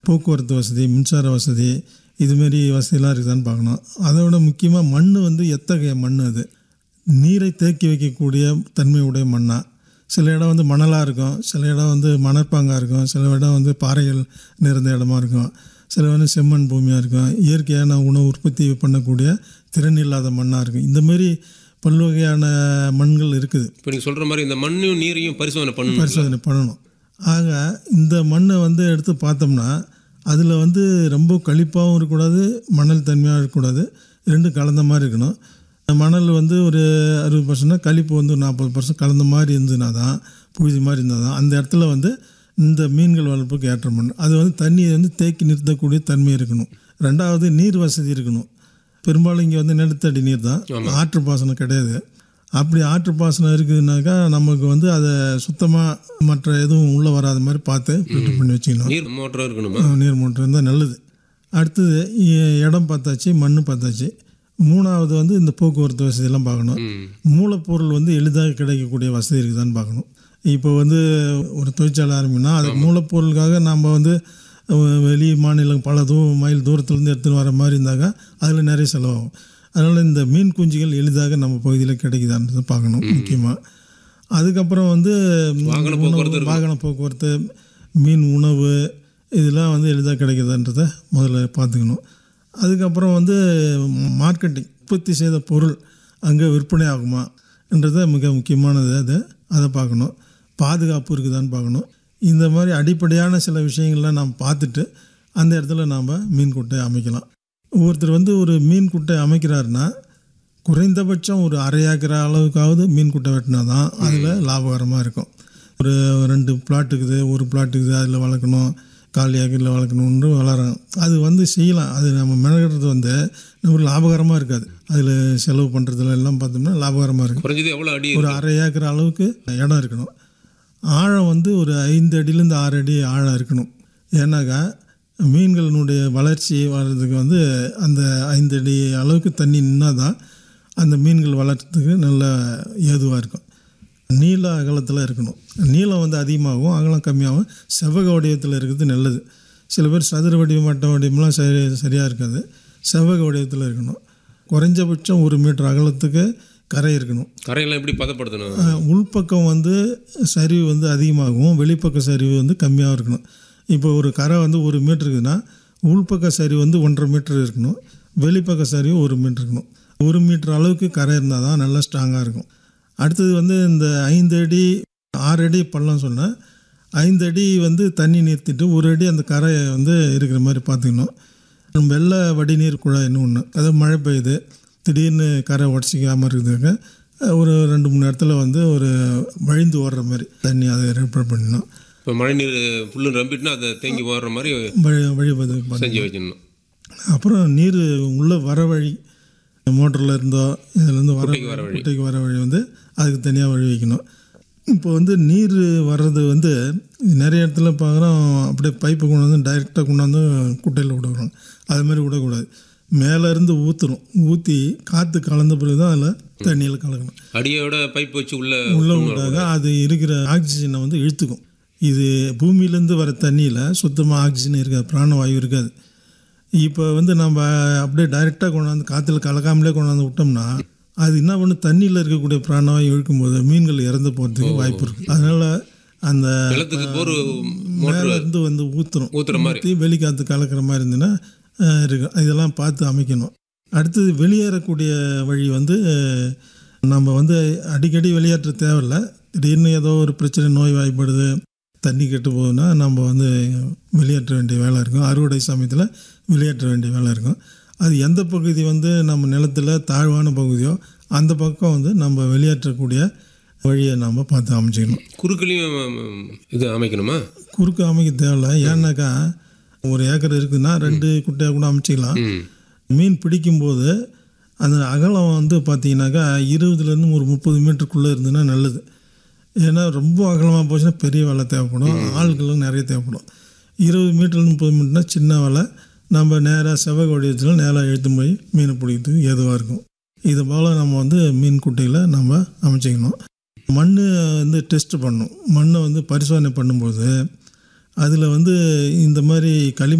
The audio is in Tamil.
போக்குவரத்து வசதி மின்சார வசதி இதுமாரி வசதியெல்லாம் இருக்குதான்னு பார்க்கணும் அதை விட முக்கியமாக மண் வந்து எத்தகைய மண் அது நீரை தேக்கி வைக்கக்கூடிய தன்மையுடைய மண்ணா சில இடம் வந்து மணலாக இருக்கும் சில இடம் வந்து மணற்பாங்காக இருக்கும் சில இடம் வந்து பாறைகள் நிறைந்த இடமா இருக்கும் சில வந்து செம்மண் பூமியாக இருக்கும் இயற்கையான உணவு உற்பத்தி பண்ணக்கூடிய திறன் இல்லாத மண்ணாக இருக்கும் இந்த மாதிரி பல்வகையான மண்கள் இருக்குது இப்போ நீங்கள் சொல்கிற மாதிரி இந்த மண்ணையும் நீரையும் பரிசோதனை பண்ணணும் பரிசோதனை பண்ணணும் ஆக இந்த மண்ணை வந்து எடுத்து பார்த்தோம்னா அதில் வந்து ரொம்ப களிப்பாகவும் இருக்கக்கூடாது மணல் தன்மையாக இருக்கக்கூடாது ரெண்டும் கலந்த மாதிரி இருக்கணும் மணல் வந்து ஒரு அறுபது பர்சன்ட்னா களிப்பு வந்து ஒரு நாற்பது பர்சன்ட் கலந்த மாதிரி இருந்ததுனா தான் புழுதி மாதிரி இருந்தால் தான் அந்த இடத்துல வந்து இந்த மீன்கள் வளர்ப்புக்கு ஏற்ற மண் அது வந்து தண்ணியை வந்து தேக்கி நிறுத்தக்கூடிய தன்மை இருக்கணும் ரெண்டாவது நீர் வசதி இருக்கணும் பெரும்பாலும் இங்கே வந்து நிலத்தடி நீர் தான் ஆற்று பாசனம் கிடையாது அப்படி ஆற்று பாசனம் இருக்குதுனாக்கா நமக்கு வந்து அதை சுத்தமாக மற்ற எதுவும் உள்ளே வராத மாதிரி பார்த்து ஃபில்டர் பண்ணி வச்சுக்கணும் நீர் மோட்டரும் இருக்கணுமா நீர் மோட்டர் இருந்தால் நல்லது அடுத்தது இ- இடம் பார்த்தாச்சு மண் பார்த்தாச்சு மூணாவது வந்து இந்த போக்குவரத்து வசதியெல்லாம் பார்க்கணும் ம் மூலப்பொருள் வந்து எளிதாக கிடைக்கக்கூடிய வசதி இருக்குதான்னு பார்க்கணும் இப்போ வந்து ஒரு தொழிற்சாலை ஆரம்பினா அது மூலப்பொருளுக்காக நம்ம வந்து அஹ், வெளி மாநிலம் பல தூ மைல் தூரத்துலேருந்து எடுத்துன்னு வர மாதிரி இருந்தாக்கா அதில் நிறைய செலவாகும் அதனால் இந்த மீன் குஞ்சுகள் எளிதாக நம்ம பகுதியில் கிடைக்குதான்றதை பார்க்கணும் முக்கியமாக அதுக்கப்புறம் வந்து வாகன உணவு- போக்குவரத்து இருக்கணும். வாகன போக்குவரத்து மீன் உணவு இதெல்லாம் வந்து எளிதாக கிடைக்குதுன்றதை முதல்ல பார்த்துக்கணும் அதுக்கப்புறம் வந்து மார்க்கெட்டிங் உற்பத்தி செய்த பொருள் அங்கே விற்பனை ஆகுமான்றதை மிக முக்கியமானது அது அதை பார்க்கணும் பாதுகாப்பு இருக்குதான்னு பார்க்கணும் இந்த மாதிரி அடிப்படையான சில விஷயங்கள்லாம் நாம் பார்த்துட்டு அந்த இடத்துல நாம் மீன் குட்டை அமைக்கலாம் ஒருத்தர் வந்து ஒரு மீன் குட்டை அமைக்கிறாருன்னா குறைந்தபட்சம் ஒரு அரை ஏக்கர் அளவுக்காவது மீன் குட்டை வெட்டினா தான் அதில் லாபகரமாக இருக்கும் ஒரு ரெண்டு பிளாட் இருக்குது ஒரு பிளாட் இருக்குது அதில் வளர்க்கணும் கால் ஏக்கரில் வளர்க்கணுன்னு வளரும் அது வந்து செய்யலாம் அது நம்ம மெனக்கிறது வந்து நமக்கு லாபகரமாக இருக்காது அதில் செலவு பண்ணுறதுல எல்லாம் பார்த்தோம்னா லாபகரமாக இருக்கும் குறைஞ்சது எவ்வளோ அடி ஒரு அரை ஏக்கர் அளவுக்கு இடம் இருக்கணும் ஆழம் வந்து ஒரு ஐந்து அடியிலேருந்து ஆறு அடி ஆழம் இருக்கணும் ஏன்னாக்கா மீன்களினுடைய வளர்ச்சி வர்றதுக்கு வந்து அந்த ஐந்து அடி அளவுக்கு தண்ணி நின்னால் தான் அந்த மீன்கள் வளர்கிறதுக்கு நல்ல ஏதுவாக இருக்கும் நீள அகலத்தில் இருக்கணும் நீளம் வந்து அதிகமாகும் அகலம் கம்மியாகும் செவ்வக வடிவத்தில் இருக்கிறது நல்லது சில பேர் சதுர வடிவம் வட்ட வடிவம்லாம் சரி சரியாக இருக்காது செவ்வக வடிவத்தில் இருக்கணும் குறைஞ்சபட்சம் ஒரு மீட்டர் அகலத்துக்கு கரை இருக்கணும் கரையெல்லாம் எப்படி பதப்படுத்தணும் அஹ், உள்பக்கம் வந்து சரிவு வந்து அதிகமாகவும் வெளிப்பக்க சரிவு வந்து கம்மியாக இருக்கணும் இப்போ ஒரு கரை வந்து ஒரு மீட்டர் இருக்குதுன்னா உள்பக்க சரிவு வந்து ஒன்றரை மீட்டர் இருக்கணும் வெளிப்பக்க சரிவு ஒரு மீட்டர் இருக்கணும் ஒரு மீட்டர் அளவுக்கு கரை இருந்தால் தான் நல்லா ஸ்ட்ராங்காக இருக்கும் அடுத்தது வந்து இந்த ஐந்து அடி ஆறு அடி பள்ளம் சொன்னேன் ஐந்து அடி வந்து தண்ணி நிறுத்திட்டு ஒரு அடி அந்த கரை வந்து இருக்கிற மாதிரி பார்த்துக்கணும் வெள்ளை வடிநீர் குழாய்னு ஒன்று அதாவது மழை பெய்யுது திடீர்னு கரை உடச்சிக்காமல் இருக்குதுங்க ஒரு ரெண்டு மூணு இடத்துல வந்து ஒரு வழிந்து ஓடுற மாதிரி தண்ணி அதை ரிப்பேர் பண்ணணும் இப்போ மழை நீர் ஃபுல்லு நம்பிட்டுனா அதை தேங்கி போடுற மாதிரி வழி வழிபது பண்ணணும் செஞ்சு வைக்கணும் அப்புறம் நீர் உள்ள வர வழி மோட்டரில் இருந்தோ இதுலேருந்து வர குட்டைக்கு வர வழி. குட்டைக்கு வர வழி வந்து அதுக்கு தனியாக வழி வைக்கணும் இப்போ வந்து நீர் வர்றது வந்து நிறைய இடத்துல பார்க்குறோம் அப்படியே பைப்பை கொண்டு வந்து டைரெக்டாக கொண்டாந்து குட்டையில் விடுறாங்க அது மாதிரி விடக்கூடாது மேலே இருந்து ஊற்றுறோம் ஊற்றி காற்று கலந்த பிறகு தான் அதில் தண்ணியில் கலக்கணும் அடியோட பைப் வச்சு உள்ள உள்ளே விட்டாங்க அது இருக்கிற ஆக்சிஜனை வந்து இழுத்துக்கும் இது பூமியிலேருந்து வர தண்ணியில் சுத்தமாக ஆக்சிஜன் இருக்காது பிராணவாயு இருக்காது இப்போ வந்து நம்ம அப்படியே டைரெக்டாக கொண்டாந்து காற்றுல கலக்காமலே கொண்டாந்து விட்டோம்னா அது என்ன பண்ணு தண்ணியில் இருக்கக்கூடிய பிராணவாயு இழுக்கும்போது மீன்கள் இறந்து போகிறதுக்கு வாய்ப்பு இருக்குது அதனால் அந்த நிலத்துக்கு போர் மேலே இருந்து வந்து ஊற்றுறோம் ஊத்துற மாதிரி ஊற்றி வெளிக்காற்று கலக்கிற மாதிரி இருந்துன்னா அஹ், இருக்கும் இதெல்லாம் பார்த்து அமைக்கணும் அடுத்தது வெளியேறக்கூடிய வழி வந்து அஹ், நம்ம வந்து அடிக்கடி வெளியேற்ற தேவையில்ல திடீர்னு ஏதோ ஒரு பிரச்சனை நோய் வாய்ப்படுது தண்ணி கெட்டு போகுதுன்னா நம்ம வந்து வெளியேற்ற வேண்டிய வேலை இருக்கும் அறுவடை சமயத்தில் வெளியேற்ற வேண்டிய வேலை இருக்கும் அது எந்த பகுதி வந்து நம்ம நிலத்தில் தாழ்வான பகுதியோ அந்த பக்கம் வந்து நம்ம வெளியேற்றக்கூடிய வழியை நம்ம பார்த்து அமைச்சிக்கணும் குறுக்களையும் இது அமைக்கணுமா குறுக்கு அமைக்க தேவையில்ல ஏன்னாக்கா ஒரு ஏக்கர் இருக்குதுன்னா ரெண்டு குட்டையாக கூட அமைச்சிக்கலாம் ம் மீன் பிடிக்கும்போது அந்த அகலம் வந்து பார்த்தீங்கன்னாக்கா இருபதுலேருந்து ஒரு முப்பது மீட்டருக்குள்ளே இருந்ததுன்னா நல்லது ஏன்னா ரொம்ப அகலமாக போச்சுன்னா பெரிய வேலை தேவைப்படும் ஆட்களும் நிறைய தேவைப்படும் இருபது மீட்டர்லேருந்து முப்பது மீட்டர்னா சின்ன வேலை நம்ம நேராக செவ்வக வடிவத்தில் நேராக இழுத்து போய் மீன் பிடிக்கிறதுக்கு ஏதுவாக இருக்கும் இது போல் நம்ம வந்து மீன் குட்டையில் நம்ம அமைச்சிக்கணும் மண் வந்து டெஸ்ட் பண்ணணும் மண்ணை வந்து பரிசோதனை பண்ணும்போது அதில் வந்து இந்த மாதிரி களி